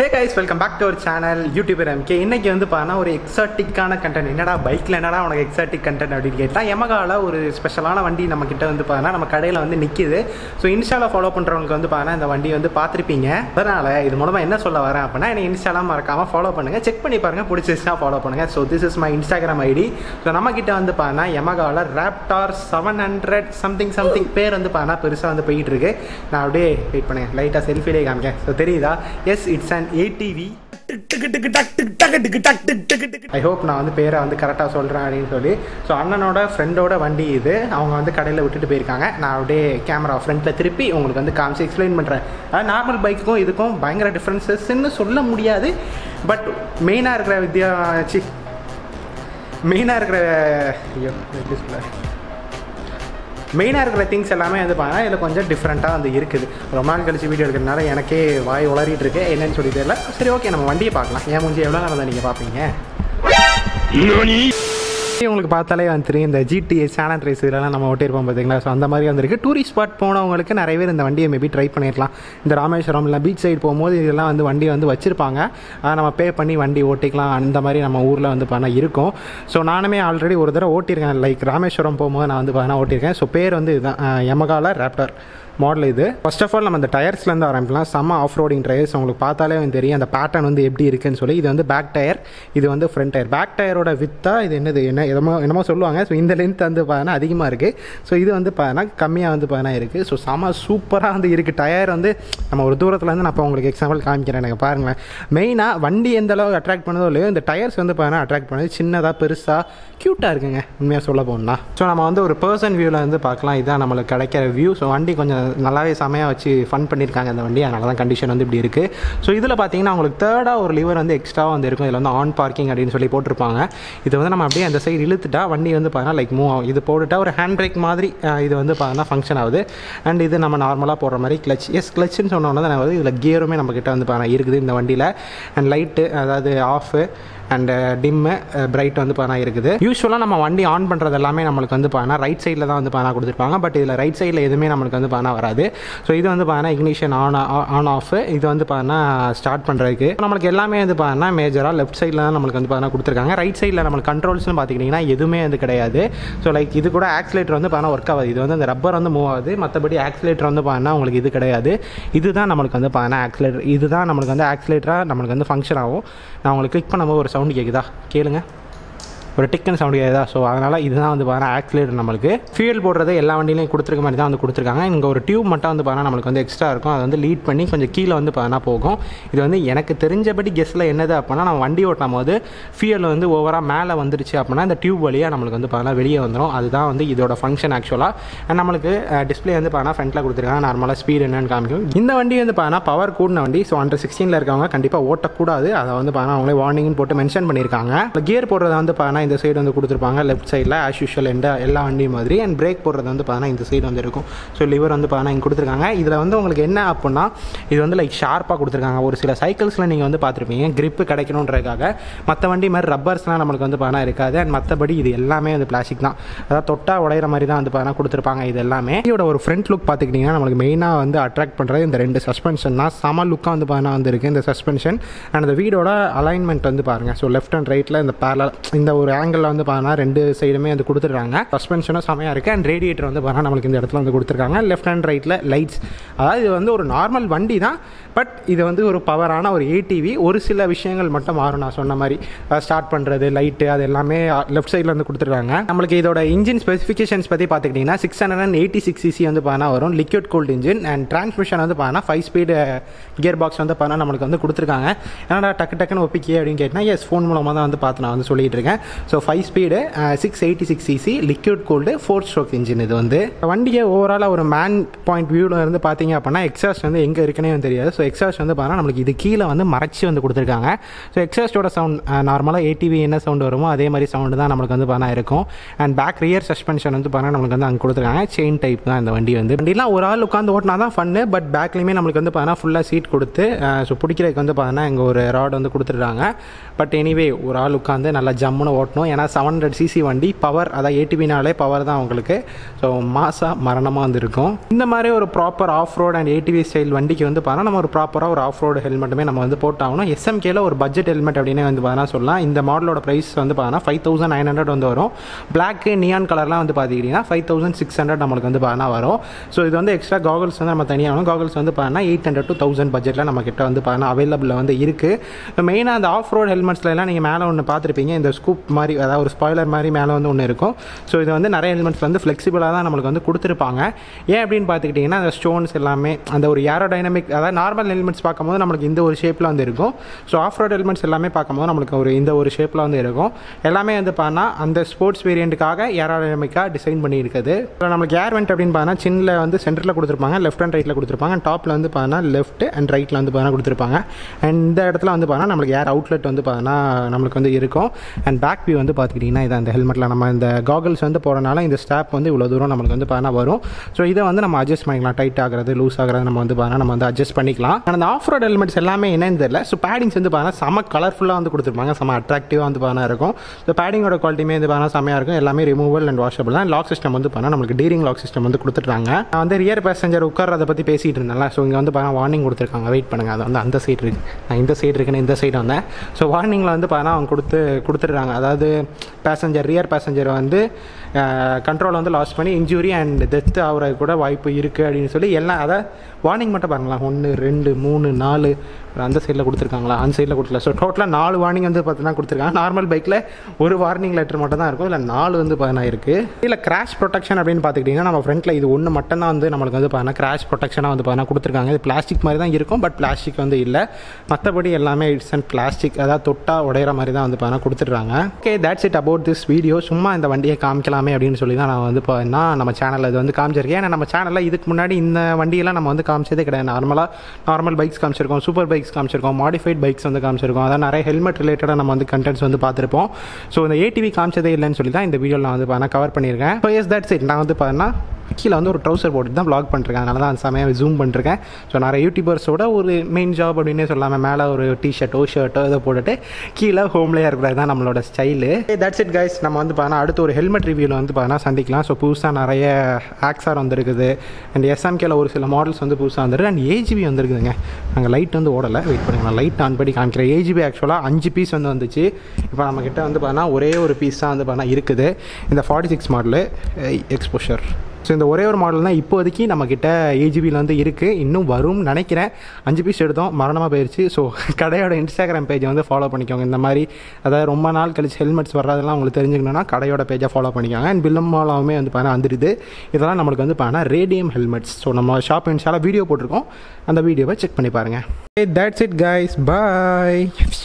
hey guys welcome back to our channel YouTuber MK இன்னைக்கு வந்து பார்த்தா ஒரு எக்ஸாட்டிக்கான கண்டென்ட் என்னடா பைக்கில் என்னடா உனக்கு எக்ஸாட்டிக் கண்டென்ட் அப்படின்னு கேட்டால் எமகால ஒரு ஸ்பெஷலான வண்டி நம்ம கிட்ட வந்து பார்த்தா நம்ம கடையில் வந்து நிற்கிது ஸோ இன்ஸ்டாவில் ஃபாலோ பண்ணுறவங்களுக்கு வந்து பார்த்தா இந்த வண்டி வந்து பார்த்துருப்பீங்க அதனால் இது மூலமாக என்ன சொல்ல வரேன் அப்படின்னா என்னை இன்ஸ்டாலாம் மறக்காமல் ஃபாலோ பண்ணுங்கள் செக் பண்ணி பாருங்கள் பிடிச்சிருச்சுன்னா ஃபாலோ பண்ணுங்கள் so this is my Instagram ID so நம்ம கிட்ட வந்து பார்த்தா எமகாவில் raptor seven hundred something something பேர் வந்து பார்த்தா பெருசாக வந்து போயிட்டு இருக்கு நான் அப்படியே வெயிட் பண்ணேன் லைட்டாக செல்ஃபிலே காமிக்கேன் ஸோ தெரியுதா yes it's and ATV I hope நான் வந்து பேரை வந்து கரெக்டாக சொல்கிறேன் அப்படின்னு சொல்லி ஸோ அண்ணனோட ஃப்ரெண்டோட வண்டி இது அவங்க வந்து கடையில் விட்டுட்டு போயிருக்காங்க நான் அப்படியே கேமரா ஃப்ரண்ட்டில் திருப்பி உங்களுக்கு வந்து காமிச்சு எக்ஸ்பிளைன் பண்ணுறேன் அதாவது நார்மல் பைக்குக்கும் இதுக்கும் பயங்கர டிஃப்ரென்சஸ்ன்னு சொல்ல முடியாது பட் மெயினாக இருக்கிற வித்யா சி மெயினாக இருக்கிற ஐயோ எப்படி சொல்ல மெயினாக இருக்கிற திங்ஸ் எல்லாமே வந்து பார்த்தீங்கன்னா இதில் கொஞ்சம் டிஃப்ரெண்ட்டாக வந்து இருக்குது ரொம்ப நாள் கழிச்சு வீடியோ எடுக்கிறதுனால எனக்கே வாய் உளறிட்டு இருக்கு என்னன்னு சொல்லி தெரியல சரி ஓகே நம்ம வண்டியை பார்க்கலாம் ஏன் முடிஞ்சு எவ்வளோ நேரம் தான் நீங்கள் பார்ப்பீங்க உங்களுக்கு பார்த்தாலே வந்து தெரியும் இந்த ஜிடிஏ சேனல் ரேஸ் இதெல்லாம் நம்ம ஓட்டியிருப்போம் பார்த்தீங்களா ஸோ அந்த மாதிரி வந்திருக்கு டூரிஸ்ட் ஸ்பாட் போனவங்களுக்கு நிறைய பேர் இந்த வண்டியை மேபி ட்ரை பண்ணிடலாம் இந்த ராமேஸ்வரம் இல்லை பீச் சைடு போகும்போது இதெல்லாம் வந்து வண்டி வந்து வச்சுருப்பாங்க அதை நம்ம பே பண்ணி வண்டி ஓட்டிக்கலாம் அந்த மாதிரி நம்ம ஊரில் வந்து பார்த்தா இருக்கும் ஸோ நானுமே ஆல்ரெடி ஒரு தடவை ஓட்டியிருக்கேன் லைக் ராமேஸ்வரம் போகும்போது நான் வந்து பார்த்தா ஓட்டியிருக்கேன் ஸோ பேர் வந்து இதுதான் எமகால ரேப்டர் மாடல் இது ஃபர்ஸ்ட் ஆஃப் ஆல் நம்ம இந்த டயர்ஸ்லேருந்து ஆரம்பிக்கலாம் செம்ம ஆஃப் ரோடிங் டயர்ஸ் உங்களுக்கு பார்த்தாலே வந்து தெரியும் அந்த பேட்டர்ன் வந்து எப்படி இருக்குன்னு சொல்லி இது வந்து பேக் டயர் இது வந்து ஃப்ரண்ட் டயர் பேக் டயரோட வித்தா இது என்னது என்ன என்னமோ என்னமோ சொல்லுவாங்க ஸோ இந்த லென்த் வந்து பார்த்தீங்கன்னா அதிகமாக இருக்குது ஸோ இது வந்து பார்த்தீங்கன்னா கம்மியாக வந்து பார்த்தீங்கன்னா இருக்குது ஸோ செம்ம சூப்பராக வந்து இருக்குது டயர் வந்து நம்ம ஒரு தூரத்துலேருந்து நான் இப்போ உங்களுக்கு எக்ஸாம்பிள் காமிக்கிறேன் எனக்கு பாருங்களேன் மெயினாக வண்டி எந்த அளவுக்கு அட்ராக்ட் பண்ணதோ இல்லையோ இந்த டயர்ஸ் வந்து பார்த்தீங்கன்னா அட்ராக்ட் பண்ணுது சின்னதாக பெருசாக க்யூட்டாக இருக்குங்க உண்மையாக சொல்ல போகணும்னா ஸோ நம்ம வந்து ஒரு பர்சன் வியூவில் வந்து பார்க்கலாம் இதான் நம்மளுக்கு கிடைக்கிற வியூ ஸோ வண்டி கொஞ்சம் நல்லாவே செமையாக வச்சு ஃபன் பண்ணியிருக்காங்க அந்த வண்டி அதனால தான் கண்டிஷன் வந்து இப்படி இருக்குது ஸோ இதில் பார்த்தீங்கன்னா உங்களுக்கு தேர்டாக ஒரு லிவர் வந்து எக்ஸ்ட்ராவாக வந்து இருக்கும் இதில் வந்து ஆன் பார்க்கிங் அப்படின்னு சொல்லி போட்டிருப்பாங்க இது வந்து நம்ம அப்படியே அந்த சைடு இழுத்துட்டா வண்டி வந்து பார்த்தீங்கன்னா லைக் மூவ் ஆகும் இது போட்டுட்டா ஒரு ஹேண்ட் பிரேக் மாதிரி அஹ், இது வந்து பார்த்தீங்கன்னா ஃபங்க்ஷன் ஆகுது அண்ட் இது நம்ம நார்மலாக போடுற மாதிரி கிளச் எஸ் கிளச்னு சொன்னோன்னா தான் வந்து இதில் கியருமே நம்மக்கிட்ட வந்து பார்த்தீங்கன்னா இருக்குது இந்த வண்டியில் அண்ட் லைட்டு அதாவது ஆஃபு அண்ட் டிம்மு பிரைட் வந்து பார்த்தா இருக்குது யூஸ்வலாக நம்ம வண்டி ஆன் பண்ணுறது எல்லாமே நம்மளுக்கு வந்து பார்த்தா ரைட் சைடில் தான் வந்து பார்த்தா கொடுத்துருப்பாங்க பட் இதில் ரைட் சைடில் எதுவுமே நம்மளுக்கு வந்து பார்த்தா வராது ஸோ இது வந்து பார்த்தா இக்னிஷன் ஆன் ஆன் ஆஃப் இது வந்து பார்த்தா ஸ்டார்ட் பண்ணுறதுக்கு நம்மளுக்கு எல்லாமே வந்து பார்த்தா மேஜராக லெஃப்ட் சைடில் தான் நம்மளுக்கு வந்து பார்த்தா கொடுத்துருக்காங்க ரைட் சைடில் நம்மளுக்கு கண்ட்ரோல்ஸ்னு பார்த்துக்கிட்டிங்கன்னா எதுவுமே வந்து கிடையாது ஸோ லைக் இது கூட ஆக்சிலேட்டர் வந்து பார்த்தா ஒர்க் ஆகாது இது வந்து அந்த ரப்பர் வந்து மூவ் ஆகுது மற்றபடி ஆக்சிலேட்டர் வந்து பார்த்தா உங்களுக்கு இது கிடையாது இதுதான் நம்மளுக்கு வந்து பார்த்தா ஆக்சிலேட்டர் இதுதான் நம்மளுக்கு வந்து ஆக்சிலேட்டராக நம்மளுக்கு வந்து ஃபங்க்ஷன் ஆகும் நான் உங்களுக்கு கிளிக் பண்ணும்போது ஒரு சவுண்டு கேட்குதா கேளுங்க ஒரு டிக்கன் சவுண்ட் கேட்குதா ஸோ அதனால் இதுதான் வந்து பார்த்தா ஆக்சிலேட்டர் நம்மளுக்கு ஃபியூல் போடுறது எல்லா வண்டியிலையும் கொடுத்துருக்க மாதிரி தான் வந்து கொடுத்துருக்காங்க இங்கே ஒரு டியூப் மட்டும் வந்து பார்த்தா நம்மளுக்கு வந்து எக்ஸ்ட்ரா இருக்கும் அதை வந்து லீட் பண்ணி கொஞ்சம் கீழே வந்து பார்த்தா போகும் இது வந்து எனக்கு தெரிஞ்சபடி கெஸ்ட்டில் என்னது அப்படின்னா நம்ம வண்டி ஓட்டும் போது ஃபியூல் வந்து ஓவராக மேலே வந்துருச்சு அப்படின்னா இந்த டியூப் வழியாக நம்மளுக்கு வந்து பார்த்தா வெளியே வந்துடும் அதுதான் வந்து இதோட ஃபங்க்ஷன் ஆக்சுவலாக நம்மளுக்கு டிஸ்பிளே வந்து பார்த்தா ஃப்ரண்ட்டில் கொடுத்துருக்காங்க நார்மலாக ஸ்பீட் என்னன்னு காமிக்கும் இந்த வண்டி வந்து பார்த்தா பவர் கூடின வண்டி ஸோ அண்டர் சிக்ஸ்டீனில் இருக்கவங்க கண்டிப்பாக ஓட்டக்கூடாது அதை வந்து பார்த்தா அவங்களே வார்னிங்னு போட்டு மென்ஷன் பண்ணியிருக்காங்க கியர் போடுறத வந்து பார்த்தா இந்த சைடு வந்து கொடுத்துருப்பாங்க லெஃப்ட் சைடில் ஆஸ் யூஷுவல் எந்த எல்லா வண்டியும் மாதிரி அண்ட் பிரேக் போடுறது வந்து பார்த்தா இந்த சைடு வந்து இருக்கும் ஸோ லிவர் வந்து பார்த்தா இங்கே கொடுத்துருக்காங்க இதில் வந்து உங்களுக்கு என்ன அப்படின்னா இது வந்து லைக் ஷார்ப்பாக கொடுத்துருக்காங்க ஒரு சில சைக்கிள்ஸில் நீங்கள் வந்து பார்த்துருப்பீங்க grip கிடைக்கணுன்றதுக்காக மற்ற வண்டி மாதிரி ரப்பர்ஸ்லாம் நம்மளுக்கு வந்து பார்த்தா இருக்காது அண்ட் மற்றபடி இது எல்லாமே வந்து பிளாஸ்டிக் தான் அதாவது தொட்டா உடையிற மாதிரி தான் வந்து பார்த்தா கொடுத்துருப்பாங்க இது எல்லாமே இதோட ஒரு ஃப்ரண்ட் லுக் பார்த்துக்கிட்டிங்கன்னா நம்மளுக்கு மெயினாக வந்து அட்ராக்ட் பண்ணுறது இந்த ரெண்டு சஸ்பென்ஷன் தான் சம லுக்காக வந்து பார்த்தா வந்து இருக்குது இந்த சஸ்பென்ஷன் அண்ட் இந்த வீடோட அலைன்மெண்ட் வந்து பாருங்கள் ஸோ லெஃப்ட் அண்ட் ரைட்டில் இந்த பேரல இந்த ஒரு ஆங்கிளில் வந்து பார்த்தா ரெண்டு சைடுமே வந்து கொடுத்துருக்காங்க சஸ்பென்ஷனும் செமையாக இருக்குது அண்ட் ரேடியேட்டர் வந்து பார்த்தா நம்மளுக்கு இந்த இடத்துல வந்து கொடுத்துருக்காங்க லெஃப்ட் அண்ட் ரைட்டில் லைட்ஸ் அதாவது இது வந்து ஒரு நார்மல் வண்டி தான் பட் இது வந்து ஒரு பவரான ஒரு ஏடிவி ஒரு சில விஷயங்கள் மட்டும் மாறும் நான் சொன்ன மாதிரி ஸ்டார்ட் பண்ணுறது லைட்டு அது எல்லாமே லெஃப்ட் சைடில் வந்து கொடுத்துருக்காங்க நம்மளுக்கு இதோட இன்ஜின் ஸ்பெசிஃபிகேஷன்ஸ் பற்றி பார்த்துக்கிட்டிங்கன்னா six hundred and eighty six CC வந்து பார்த்தா வரும் liquid cooled engine and transmission வந்து பார்த்தா ஃபைவ் ஸ்பீடு கியர் பாக்ஸ் வந்து பார்த்தா நம்மளுக்கு வந்து கொடுத்துருக்காங்க ஏன்னா டக்கு டக்குன்னு ஒப்பிக்கே அப்படின்னு கேட்டால் எஸ் ஃபோன் மூலமாக தான் வந்து பார்த்து நான் வந்து சொல்லிட்டு இருக்கேன் so five speed six eighty six CC liquid cooled four stroke engine இது வந்து வண்டியை ஓவராலாக ஒரு மேன் பாயிண்ட் வியூவில் இருந்து பார்த்தீங்க அப்படின்னா எக்ஸாஸ்ட் வந்து எங்கே இருக்குன்னே வந்து தெரியாது ஸோ எக்ஸாஸ்ட் வந்து பார்த்தா நம்மளுக்கு இது கீழே வந்து மறைச்சி வந்து கொடுத்துருக்காங்க ஸோ எக்ஸாஸ்டோட சவுண்ட் நார்மலாக ஏடிவி என்ன சவுண்ட் வருமோ அதே மாதிரி சவுண்டு தான் நம்மளுக்கு வந்து பார்த்தா இருக்கும் அண்ட் பேக் ரியர் சஸ்பென்ஷன் வந்து பார்த்தா நம்மளுக்கு வந்து அங்கே கொடுத்துருக்காங்க செயின் டைப் தான் இந்த வண்டி வந்து வண்டிலாம் ஒரு ஆள் உட்காந்து ஓட்டினா தான் ஃபன்னு பட் பேக்லேயுமே நம்மளுக்கு வந்து பார்த்தா ஃபுல்லாக சீட் கொடுத்து ஸோ பிடிக்கிறதுக்கு வந்து பார்த்தீங்கன்னா இங்கே ஒரு ராட் வந்து கொடுத்துருக்காங்க பட் எனிவே ஒரு ஆள் உட்காந்து நல்லா ஜம்முன்னு ஓட்ட ஓட்டணும் ஏன்னா செவன் ஹண்ட்ரட் சிசி வண்டி பவர் அதான் ஏடிவினாலே பவர் தான் உங்களுக்கு ஸோ மாசாக மரணமாக வந்து இருக்கும் இந்த மாதிரி ஒரு proper off road and ATV style வண்டிக்கு வந்து பார்த்தா நம்ம ஒரு ப்ராப்பராக ஒரு ஆஃப் ரோடு ஹெல்மெட்டுமே நம்ம வந்து போட்டாகணும் எஸ்எம்கேல ஒரு பட்ஜெட் ஹெல்மெட் அப்படின்னு வந்து பார்த்தா சொல்லலாம் இந்த மாடலோட ப்ரைஸ் வந்து பார்த்தா ஃபைவ் தௌசண்ட் நைன் ஹண்ட்ரட் வந்து வரும் பிளாக்கு நியான் கலர்லாம் வந்து பார்த்துக்கிட்டிங்கன்னா ஃபைவ் தௌசண்ட் சிக்ஸ் ஹண்ட்ரட் நம்மளுக்கு வந்து பார்த்தா வரும் ஸோ இது வந்து எக்ஸ்ட்ரா காகல்ஸ் வந்து நம்ம தனியாக வரும் காகல்ஸ் வந்து பார்த்தா எயிட் ஹண்ட்ரட் டு தௌசண்ட் பட்ஜெட்டில் நம்ம கிட்ட வந்து பார்த்தா அவைலபிளில் வந்து இருக்குது மெயினாக அந்த ஆஃப் ரோட் ஹெல்மெட்ஸ்ல எல்லாம் நீங்கள் மேலே ஒன்று பார்த்துருப்பீங்க இந்த ஸ்கூப் மாதிரி அதாவது ஒரு ஸ்பாய்லர் மாதிரி மேலே வந்து ஒன்று இருக்கும் ஸோ இது வந்து நிறைய ஹெல்மெட்ஸ் வந்து ஃப்ளெக்சிபிளாக தான் நம்மளுக்கு வந்து கொடுத்துருப்பாங்க ஏன் அப்படின்னு பார்த்துக்கிட்டிங்கன்னா அந்த ஸ்டோன்ஸ் எல்லாமே அந்த ஒரு ஏரோ டைனமிக் அதாவது நார்மல் ஹெல்மெட்ஸ் பார்க்கும்போது நம்மளுக்கு இந்த ஒரு ஷேப்பில் வந்து இருக்கும் ஸோ ஆஃப் ரோட் ஹெல்மெட்ஸ் எல்லாமே பார்க்கும்போது நம்மளுக்கு ஒரு இந்த ஒரு ஷேப்பில் வந்து இருக்கும் எல்லாமே வந்து பார்த்தா அந்த ஸ்போர்ட்ஸ் வேரியண்ட்டுக்காக ஏரோ டைனமிக்காக டிசைன் பண்ணியிருக்குது இப்போ நம்மளுக்கு ஏர் வெண்ட் அப்படின்னு பார்த்தா சின்னில் வந்து சென்டரில் கொடுத்துருப்பாங்க லெஃப்ட் அண்ட் ரைட்டில் கொடுத்துருப்பாங்க டாப்பில் வந்து பார்த்தா லெஃப்ட் அண்ட் ரைட்டில் வந்து பார்த்தா கொடுத்துருப்பாங்க அண்ட் இந்த இடத்துல வந்து பார்த்தா நம்மளுக்கு ஏர் அவுட்லெட் வந்து பார்த்தா நம்மளுக்கு வந்து இருக்கும் அண்ட் பேக் வியூ வந்து பார்த்துக்கிட்டிங்கன்னா இது அந்த ஹெல்மெட்டில் நம்ம இந்த காகல்ஸ் வந்து போகிறனால இந்த ஸ்டாப் வந்து இவ்வளோ தூரம் நம்மளுக்கு வந்து பார்த்தா வரும் ஸோ இதை வந்து நம்ம அட்ஜஸ்ட் பண்ணிக்கலாம் டைட் ஆகிறது லூஸ் ஆகிறது நம்ம வந்து பார்த்தா நம்ம வந்து அட்ஜஸ்ட் பண்ணிக்கலாம் And அந்த ஆஃப் ரோட் ஹெல்மெட்ஸ் எல்லாமே என்னன்னு தெரியல ஸோ பேடிங்ஸ் வந்து பார்த்தா செம கலர்ஃபுல்லாக வந்து கொடுத்துருப்பாங்க செம அட்ராக்டிவாக வந்து பார்த்தா இருக்கும் ஸோ பேடிங்கோட குவாலிட்டியுமே வந்து பார்த்தா செம்மையாக இருக்கும் எல்லாமே ரிமூவல் அண்ட் வாஷபிள் தான் லாக் சிஸ்டம் வந்து பார்த்தா நம்மளுக்கு டீரிங் லாக் சிஸ்டம் வந்து கொடுத்துட்றாங்க நான் வந்து ரியர் பேசஞ்சர் உட்காரதை பற்றி பேசிகிட்டு இருந்தேன்ல ஸோ இங்கே வந்து பார்த்தா வார்னிங் கொடுத்துருக்காங்க வெயிட் பண்ணுங்கள் அது வந்து அந்த சைடு இருக்குது நான் இந்த சைடு இருக்குன்னு இந்த சைடு வந்தேன் ஸோ வார்னிங்கில் வந்து பார்த்தா அவங்க கொடுத்து கொடுத்துட்றாங்க அதாவது பேசஞ்சர் ரியர் பேசஞ்சர் வந்து கண்ட்ரோல் வந்து லாஸ் பண்ணி இன்ஜுரி அண்ட் டெத் ஆகிறது கூட வாய்ப்பு இருக்குது அப்படின்னு சொல்லி எல்லாம் அதை வார்னிங் மட்டும் பாருங்களேன் ஒன்று ரெண்டு மூணு நாலு அந்த சைடில் கொடுத்துருக்காங்களா அந்த சைடில் கொடுக்கல ஸோ டோட்டலாக நாலு வார்னிங் வந்து பார்த்தீங்கன்னா கொடுத்துருக்காங்க நார்மல் பைக்கில் ஒரு வார்னிங் லெட்டர் மட்டும் தான் இருக்கும் இல்லை நாலு வந்து பார்த்தீங்கன்னா இருக்குது இதில் கிராஷ் ப்ரொடெக்ஷன் அப்படின்னு பார்த்துக்கிட்டிங்கன்னா நம்ம ஃப்ரண்ட்டில் இது ஒன்று மட்டும் தான் வந்து நம்மளுக்கு வந்து பார்த்தீங்கன்னா கிராஷ் ப்ரொடெக்ஷனாக வந்து பார்த்தீங்கன்னா கொடுத்துருக்காங்க இது பிளாஸ்டிக் மாதிரி தான் இருக்கும் பட் பிளாஸ்டிக் வந்து இல்லை மற்றபடி எல்லாமே இட்ஸ் அண்ட் பிளாஸ்டிக் அதாவது தொட்டா உடையிற மாதிரி தான் வந்து பார்த்தீங்கன்னா கொடுத்துட்றாங்க okay that's it about this video சும்மா இந்த வண்டியை காமிக்கலாமே அப்படின்னு சொல்லி தான் நான் வந்து பார்த்தீங்கன்னா நம்ம சேனலில் இது வந்து காமிச்சிருக்கேன் ஏன்னா நம்ம சேனலில் இதுக்கு முன்னாடி இந்த வண்டியெல்லாம் நம்ம வந்து காமிச்சதே கிடையாது நார்மலாக நார்மல் பைக்ஸ் காமிச்சிருக்கோம் சூப்பர் பைக்ஸ் காமிச்சிருக்கோம் மாடிஃபைட் பைக்ஸ் வந்து காமிச்சிருக்கோம் அதான் நிறைய ஹெல்மெட் ரிலேட்டடாக நம்ம வந்து கண்டென்ட்ஸ் வந்து பார்த்துருப்போம் ஸோ இந்த ஏடிவி காமிச்சதே இல்லைன்னு சொல்லி தான் இந்த வீடியோவில் நான் வந்து பார்த்தா கவர் பண்ணியிருக்கேன் ஸோ எஸ் தட்ஸ் இட் நான் வந்து பார்த்தீங்கன்னா கீழே வந்து ஒரு ட்ரௌசர் போட்டு தான் வ்ளாக் பண்ணிருக்கேன் அதனால தான் அந்த சமயம் ஜூம் பண்ணிருக்கேன் ஸோ நிறைய யூடியூபர்ஸோட ஒரு மெயின் ஜாப் அப்படின்னே சொல்லாமல் மேலே ஒரு டிஷர்ட்டோ ஷர்ட்டோ இதை போட்டுட்டு கீழே ஹோம்லேயே இருக்கிறது தான் நம்மளோட ஸ்டைலு தட்ஸ் இட் கைஸ் நம்ம வந்து பார்த்தா அடுத்து ஒரு ஹெல்மெட் ரிவ்யூவில் வந்து பார்த்தா சந்திக்கலாம் ஸோ புதுசாக நிறைய ஆக்ஸார் வந்திருக்குது அண்ட் எஸ்எம்கேல ஒரு சில மாடல்ஸ் வந்து புதுசாக வந்துருக்கு அண்ட் ஏஜிபி வந்திருக்குதுங்க நாங்கள் லைட் வந்து ஓடலை வெயிட் பண்ணுங்க நான் லைட் ஆன் பண்ணி காமிக்கிறேன் ஏஜிபி ஆக்சுவலாக அஞ்சு பீஸ் வந்து வந்துச்சு இப்போ நம்ம கிட்ட வந்து பார்த்தா ஒரே ஒரு பீஸ் தான் வந்து பார்த்தா இருக்குது இந்த forty six model exposure so இந்த ஒரே ஒரு மாடல் தான் இப்போதைக்கு நம்மக்கிட்ட ஏஜிபியில் வந்து இருக்குது இன்னும் வரும்னு நினைக்கிறேன் அஞ்சு பீஸ் எடுத்தோம் மரணமாக போயிடுச்சு ஸோ கடையோட இன்ஸ்டாகிராம் பேஜை வந்து ஃபாலோ பண்ணிக்கோங்க இந்த மாதிரி அதாவது ரொம்ப நாள் கழிச்சு ஹெல்மெட்ஸ் வர்றதெல்லாம் உங்களுக்கு தெரிஞ்சுக்கணுன்னா கடையோட பேஜை ஃபாலோ பண்ணிக்கோங்க அண்ட் பில்லம் மாலாவுமே வந்து பார்த்தா வந்துடுது இதெல்லாம் நம்மளுக்கு வந்து பார்த்தா ரேடியம் ஹெல்மெட்ஸ் ஸோ நம்ம ஷாப் இன்ஸ்டால வீடியோ போட்டிருக்கோம் அந்த வீடியோவை செக் பண்ணி பாருங்கள் தேட்ஸ் இட் கைஸ் பாய்